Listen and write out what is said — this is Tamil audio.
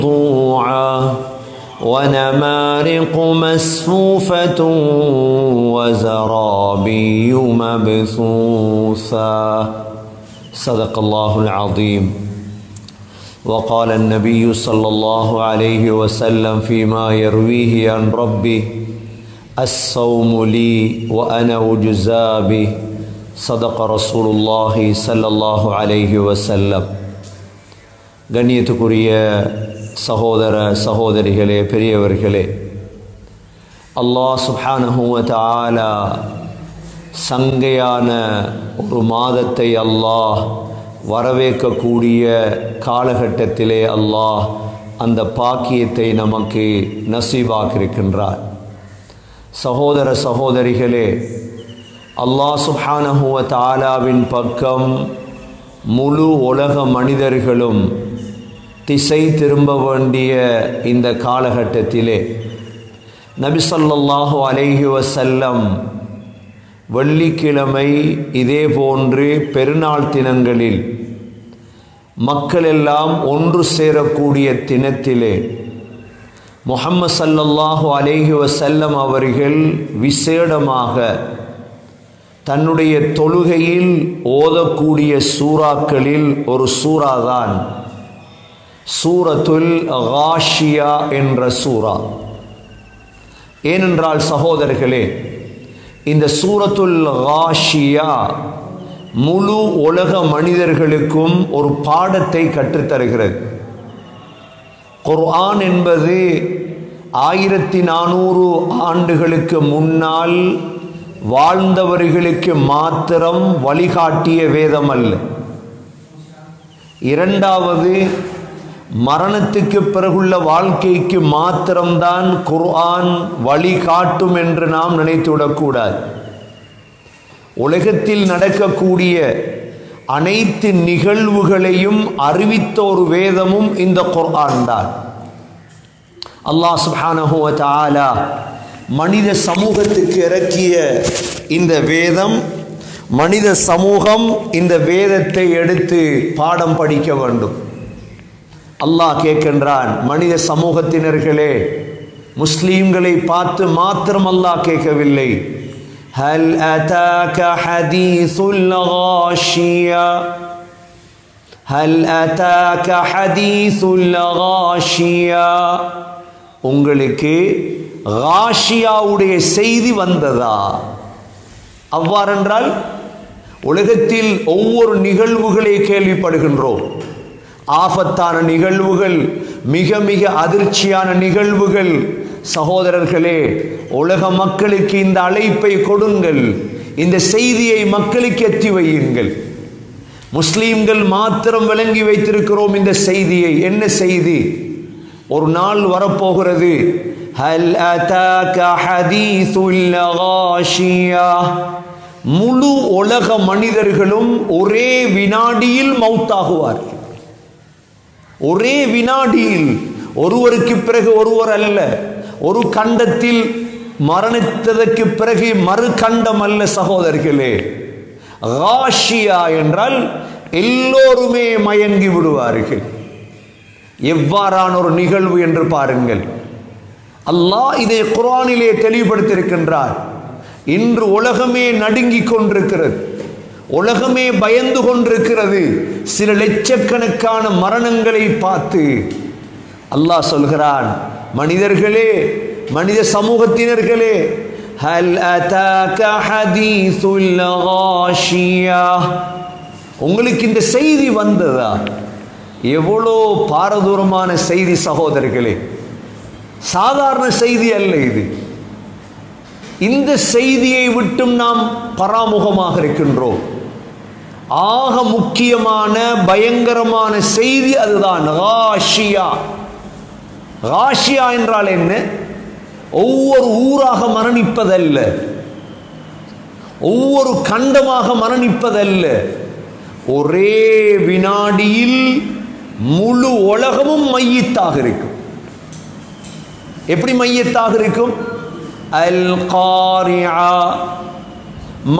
طوعا ونمارق مسفوفة وزرابي مبثوثا صدق الله العظيم وقال النبي صلى الله عليه وسلم فيما يرويه عن ربه الصوم لي وأنا أجزى به صدق رسول الله صلى الله عليه وسلم கண்ணியத்துக்குரிய சகோதர சகோதரிகளே பெரியவர்களே அல்லாஹ் சுப்ஹானஹுவ தஆலா சங்கையான ஒரு மாதத்தை அல்லாஹ் வரவேற்கக்கூடிய காலகட்டத்திலே அல்லாஹ் அந்த பாக்கியத்தை நமக்கு நசீபாக்கியிருக்கின்றார் சகோதர சகோதரிகளே அல்லாஹ் சுப்ஹானஹுவ தாலாவின் பக்கம் முழு உலக மனிதர்களும் திசை திரும்ப வேண்டிய இந்த காலகட்டத்திலே நபிசல்லாஹு அலைஹி வசல்லம் வெள்ளிக்கிழமை இதே போன்று பெருநாள் தினங்களில் மக்கள் எல்லாம் ஒன்று சேரக்கூடிய தினத்திலே முகம்மது சல்லல்லாஹு அலைஹி வசல்லம் அவர்கள் விசேடமாக தன்னுடைய தொழுகையில் ஓதக்கூடிய சூறாக்களில் ஒரு சூறாதான் சூரத்துல் காஷியா என்ற சூரா ஏனென்றால் சகோதரர்களே இந்த சூரத்துல் காஷியா முழு உலக மனிதர்களுக்கும் ஒரு பாடத்தை கற்றுத்தருகிறது குர்ஆன் என்பது ஆயிரத்தி நானூறு ஆண்டுகளுக்கு முன்னால் வாழ்ந்தவர்களுக்கு மாத்திரம் வழிகாட்டிய வேதம் அல்ல இரண்டாவது மரணத்துக்கு பிறகுள்ள வாழ்க்கைக்கு மாத்திரம்தான் குர்ஆன் வழிகாட்டும் என்று நாம் நினைத்துவிடக்கூடாது உலகத்தில் நடக்கக்கூடிய அனைத்து நிகழ்வுகளையும் அறிவித்த ஒரு வேதமும் இந்த குர்ஆன் தான் அல்லாஹ் சுப்ஹானஹு வ தஆலா மனித சமூகத்துக்கு இறக்கிய இந்த வேதம் மனித சமூகம் இந்த வேதத்தை எடுத்து பாடம் படிக்க வேண்டும் அல்லாஹ் கேட்கின்றான் மனித சமூகத்தினர்களே முஸ்லீம்களை பார்த்து மாத்திரம் அல்லாஹ் கேட்கவில்லை ஹல் அதாக ஹதீசுல் காஷியா ஹல் அதாக ஹதீசுல் காஷியா உங்களுக்கு காஷியாவுடைய செய்தி வந்ததா அவ்வாறென்றால் உலகத்தில் ஒவ்வொரு நிகழ்வுகளை கேள்விப்படுகின்றோம் ஆபத்தான நிகழ்வுகள் மிக மிக அதிர்ச்சியான நிகழ்வுகள் சகோதரர்களே உலக மக்களுக்கு இந்த அழைப்பை கொடுங்கள் இந்த செய்தியை மக்களுக்கு எத்தி வையுங்கள் முஸ்லீம்கள் மாத்திரம் விளங்கி வைத்திருக்கிறோம் இந்த செய்தியை என்ன செய்தி ஒரு நாள் வரப்போகிறது ஹல் அதாக ஹதீசுல் காஷியா முழு உலக மனிதர்களும் ஒரே வினாடியில் மௌத்தாகுவார்கள் ஒரே வினாடியில் ஒருவருக்கு பிறகு ஒருவர் அல்ல ஒரு கண்டத்தில் மரணித்ததற்கு பிறகு மறு கண்டம் அல்ல சகோதரர்களே ராஷியா என்றால் எல்லோருமே மயங்கி விடுவார்கள் எவ்வாறான ஒரு நிகழ்வு என்று பாருங்கள் அல்லாஹ் இதை குரானிலே தெளிவுபடுத்தியிருக்கின்றார் இன்று உலகமே நடுங்கிக் கொண்டிருக்கிறது உலகமே பயந்து கொண்டிருக்கிறது சில லட்சக்கணக்கான மரணங்களை பார்த்து அல்லாஹ் சொல்கிறான் மனிதர்களே மனித சமூகத்தினர்களே ஹல் அதாக ஹதீசுல் காஷியா உங்களுக்கு இந்த செய்தி வந்ததா எவ்வளோ பாரதூரமான செய்தி சகோதரர்களே சாதாரண செய்தி அல்ல இது இந்த செய்தியை விட்டும் நாம் பராமுகமாக இருக்கின்றோம் ஆக முக்கியமான பயங்கரமான செய்தி அதுதான் ராஷியா ராஷியா என்றால் என்ன ஒவ்வொரு ஊராக மரணிப்பதல்ல ஒவ்வொரு கண்டமாக மரணிப்பதல்ல ஒரே வினாடியில் முழு உலகமும் மையத்தாக இருக்கும் எப்படி மையத்தாக இருக்கும் அல் காரியா